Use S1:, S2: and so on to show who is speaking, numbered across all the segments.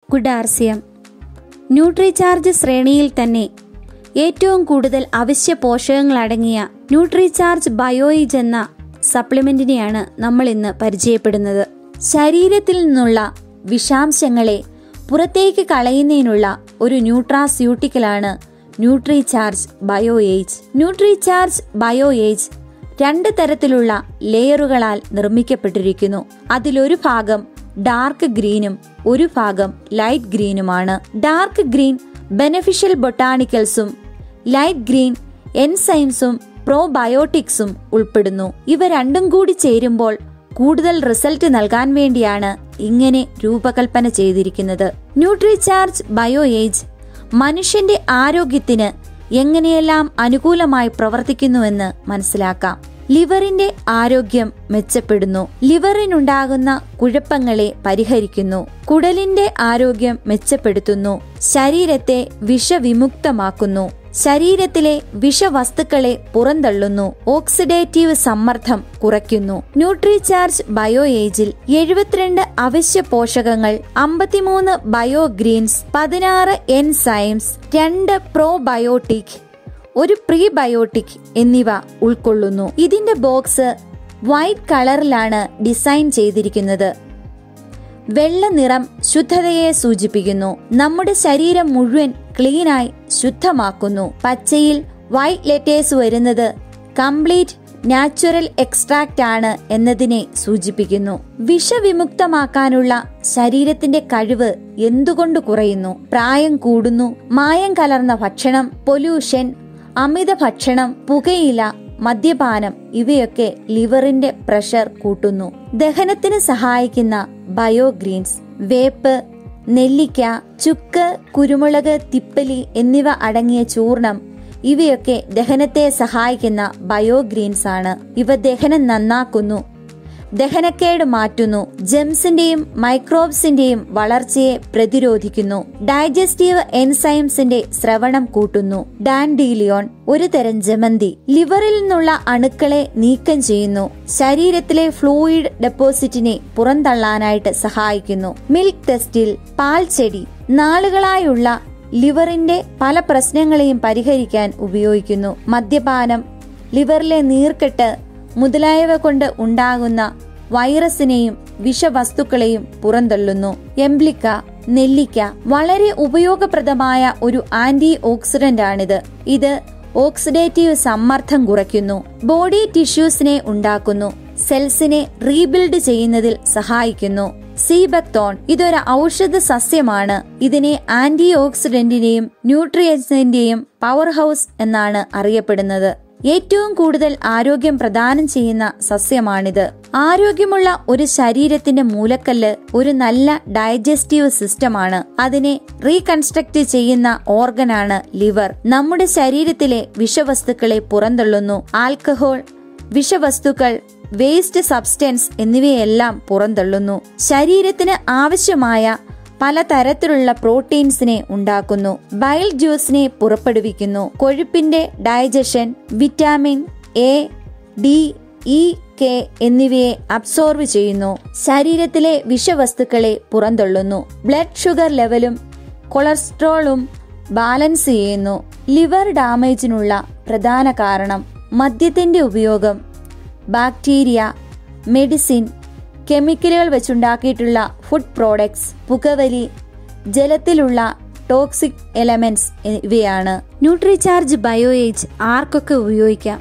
S1: ഗുഡാർസിയം Nutricharge ശ്രേണിയിൽ തന്നെ ഏറ്റവും കൂടുതൽ അവശ്യ പോഷകങ്ങളടങ്ങിയ ന്യൂട്രിചാർജ് ബയോയിജ് എന്ന സപ്ലിമെന്റിനെയാണ് നമ്മൾ ഇന്ന് പരിചയപ്പെടുന്നത് ശരീരത്തിൽ നിന്നുള്ള വിഷാംശങ്ങളെ പുറത്തേക്ക് കളയുന്നതിനുള്ള ഒരു ന്യൂട്രാസ്യൂട്ടിക്കലാണ് Nutricharge bio age Nutricharge bio age രണ്ട് തരത്തിലുള്ള ലെയറുകളാൽ നിർമ്മിക്കപ്പെട്ടിരിക്കുന്നു അതിലൊരു ഭാഗം ഡാർക്ക് ഗ്രീനും ഒരു ഭാഗം ലൈറ്റ് ഗ്രീനുമാണ് ഡാർക്ക് ഗ്രീൻ ബെനഫിഷ്യൽ ബൊട്ടാണിക്കൽസും ലൈറ്റ് ഗ്രീൻ എൻസൈംസും പ്രോബയോട്ടിക്സും ഉൾപ്പെടുന്നു ഇവ രണ്ടും കൂടി ചേരുമ്പോൾ കൂടുതൽ റിസൾട്ട് നൽകാൻ വേണ്ടിയാണ് ഇങ്ങനെ രൂപകൽപ്പന ചെയ്തിരിക്കുന്നത് ന്യൂട്രിചാർജ് ബയോ ഏജ് മനുഷ്യന്റെ ആരോഗ്യത്തിന് എങ്ങനെയെല്ലാം അനുകൂലമായി പ്രവർത്തിക്കുന്നുവെന്ന് മനസ്സിലാക്കാം ലിവറിന്റെ ആരോഗ്യം മെച്ചപ്പെടുന്നു ലിവറിനുണ്ടാകുന്ന കുഴപ്പങ്ങളെ പരിഹരിക്കുന്നു കുടലിന്റെ ആരോഗ്യം മെച്ചപ്പെടുത്തുന്നു ശരീരത്തെ വിഷവിമുക്തമാക്കുന്നു ശരീരത്തിലെ വിഷവസ്തുക്കളെ പുറന്തള്ളുന്നു ഓക്സിഡേറ്റീവ് സമ്മർദ്ദം കുറയ്ക്കുന്നു ന്യൂട്രിചാർജ് ബയോ ഏജിൽ എഴുപത്തിരണ്ട് അവശ്യ പോഷകങ്ങൾ അമ്പത്തിമൂന്ന് ബയോ ഗ്രീൻസ് പതിനാറ് എൻസൈംസ് രണ്ട് പ്രോബയോട്ടിക് ഒരു പ്രീബയോട്ടിക് എന്നിവ ഉൾക്കൊള്ളുന്നു ഇതിന്റെ ബോക്സ് വൈറ്റ് കളറിലാണ് ഡിസൈൻ ചെയ്തിരിക്കുന്നത് വെള്ള നിറം ശുദ്ധതയെ സൂചിപ്പിക്കുന്നു നമ്മുടെ ശരീരം മുഴുവൻ ക്ലീനായി ശുദ്ധമാക്കുന്നു പച്ചയിൽ വൈറ്റ് ലെറ്റേഴ്സ് വരുന്നത് കംപ്ലീറ്റ് നാച്ചുറൽ എക്സ്ട്രാക്റ്റ് ആണ് എന്നതിനെ സൂചിപ്പിക്കുന്നു വിഷവിമുക്തമാക്കാനുള്ള ശരീരത്തിന്റെ കഴിവ് എന്തുകൊണ്ട് കുറയുന്നു പ്രായം കൂടുന്നു മായം കലർന്ന ഭക്ഷണം പൊല്യൂഷൻ അമിത ഭക്ഷണം പുകയില മദ്യപാനം ഇവയൊക്കെ ലിവറിന്റെ പ്രഷർ കൂട്ടുന്നു ദഹനത്തിന് സഹായിക്കുന്ന ബയോഗ്രീൻസ് വേപ്പ് നെല്ലിക്ക ചുക്ക് കുരുമുളക് തിപ്പലി എന്നിവ അടങ്ങിയ ചൂർണം ഇവയൊക്കെ ദഹനത്തെ സഹായിക്കുന്ന ബയോഗ്രീൻസ് ആണ് ഇവ ദഹനം നന്നാക്കുന്നു ദഹനക്കേട് മാറ്റുന്നു ജെംസിന്റെയും മൈക്രോബ്സിന്റെയും വളർച്ചയെ പ്രതിരോധിക്കുന്നു ഡൈജസ്റ്റീവ് എൻസൈംസിന്റെ സ്രവണം കൂട്ടുന്നു ഡാൻഡീലിയോൺ ഒരു തരം ജമന്തി ലിവറിൽ നിന്നുള്ള അണുക്കളെ നീക്കം ചെയ്യുന്നു ശരീരത്തിലെ ഫ്ലൂയിഡ് ഡെപ്പോസിറ്റിനെ പുറന്തള്ളാനായിട്ട് സഹായിക്കുന്നു മിൽക്ക് ടെസ്റ്റിൽ പാൽ ചെടി നാളുകളായുള്ള ലിവറിന്റെ പല പ്രശ്നങ്ങളെയും പരിഹരിക്കാൻ ഉപയോഗിക്കുന്നു മദ്യപാനം ലിവറിലെ നീർക്കെട്ട് മുതലായവ കൊണ്ട് ഉണ്ടാകുന്ന വൈറസിനെയും വിഷവസ്തുക്കളെയും പുറന്തള്ളുന്നു എംബ്ലിക്ക നെല്ലിക്ക വളരെ ഉപയോഗപ്രദമായ ഒരു ആന്റി ഓക്സിഡന്റ് ആണിത് ഇത് ഓക്സിഡേറ്റീവ് സമ്മർദ്ദം കുറയ്ക്കുന്നു ബോഡി ടിഷ്യൂസിനെ ഉണ്ടാക്കുന്നു സെൽസിനെ റീബിൽഡ് ചെയ്യുന്നതിൽ സഹായിക്കുന്നു സീബക്തോൺ ഇതൊരു ഔഷധ സസ്യമാണ് ഇതിനെ ആന്റി ഓക്സിഡന്റിന്റെയും ന്യൂട്രിയൻസിന്റെയും പവർ ഹൗസ് എന്നാണ് അറിയപ്പെടുന്നത് ഏറ്റവും കൂടുതൽ ആരോഗ്യം പ്രദാനം ചെയ്യുന്ന സസ്യമാണിത് ആരോഗ്യമുള്ള ഒരു ശരീരത്തിന്റെ മൂലക്കല്ല് ഒരു നല്ല ഡൈജസ്റ്റീവ് സിസ്റ്റമാണ് അതിനെ റീകൺസ്ട്രക്ട് ചെയ്യുന്ന ഓർഗനാണ് ലിവർ നമ്മുടെ ശരീരത്തിലെ വിഷവസ്തുക്കളെ പുറന്തള്ളുന്നു ആൽക്കഹോൾ വിഷവസ്തുക്കൾ വേസ്റ്റ് സബ്സ്റ്റൻസ് എന്നിവയെല്ലാം പുറന്തള്ളുന്നു ശരീരത്തിന് ആവശ്യമായ പലതരത്തിലുള്ള പ്രോട്ടീൻസിനെ ഉണ്ടാക്കുന്നു ബൈൽ ജ്യൂസിനെ പുറപ്പെടുവിക്കുന്നു കൊഴുപ്പിന്റെ digestion vitamin A D E K എന്നിവയെ അബ്സോർവ് ചെയ്യുന്നു ശരീരത്തിലെ വിഷവസ്തുക്കളെ പുറന്തള്ളുന്നു ബ്ലഡ് ഷുഗർ ലെവലും കൊളസ്ട്രോളും ബാലൻസ് ചെയ്യുന്നു ലിവർ ഡാമേജിനുള്ള പ്രധാന കാരണം മദ്യത്തിന്റെ ഉപയോഗം ബാക്ടീരിയ മെഡിസിൻ കെമിക്കലുകൾ വെച്ചുണ്ടാക്കിയിട്ടുള്ള ഫുഡ് പ്രോഡക്ട്സ് പുകവലി ജലത്തിലുള്ള ടോക്സിക് എലമെന്റ്സ് ഇവയാണ് ന്യൂട്രിചാർജ് ബയോ ഏജ് ആർക്കൊക്കെ ഉപയോഗിക്കാം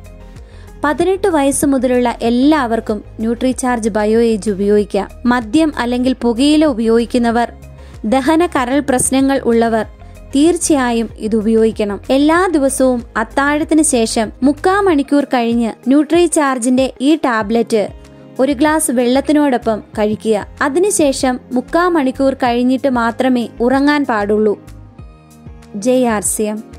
S1: പതിനെട്ട് വയസ്സ് മുതലുള്ള എല്ലാവർക്കും ന്യൂട്രിചാർജ് ബയോ ഏജ് ഉപയോഗിക്കാം മദ്യം അല്ലെങ്കിൽ പുകയില ഉപയോഗിക്കുന്നവർ ദഹന കരൾ പ്രശ്നങ്ങൾ ഉള്ളവർ തീർച്ചയായും ഇത് ഉപയോഗിക്കണം എല്ലാ ദിവസവും അത്താഴത്തിന് ശേഷം മുക്കാ മണിക്കൂർ കഴിഞ്ഞ് ന്യൂട്രിചാർജിന്റെ ഈ ടാബ്ലറ്റ് ഒരു ഗ്ലാസ് വെള്ളത്തിനോടൊപ്പം കഴിക്കുക അതിനുശേഷം മുക്കാ മണിക്കൂർ കഴിഞ്ഞിട്ട് മാത്രമേ ഉറങ്ങാൻ പാടുള്ളൂ ജയ് ആർ സി എം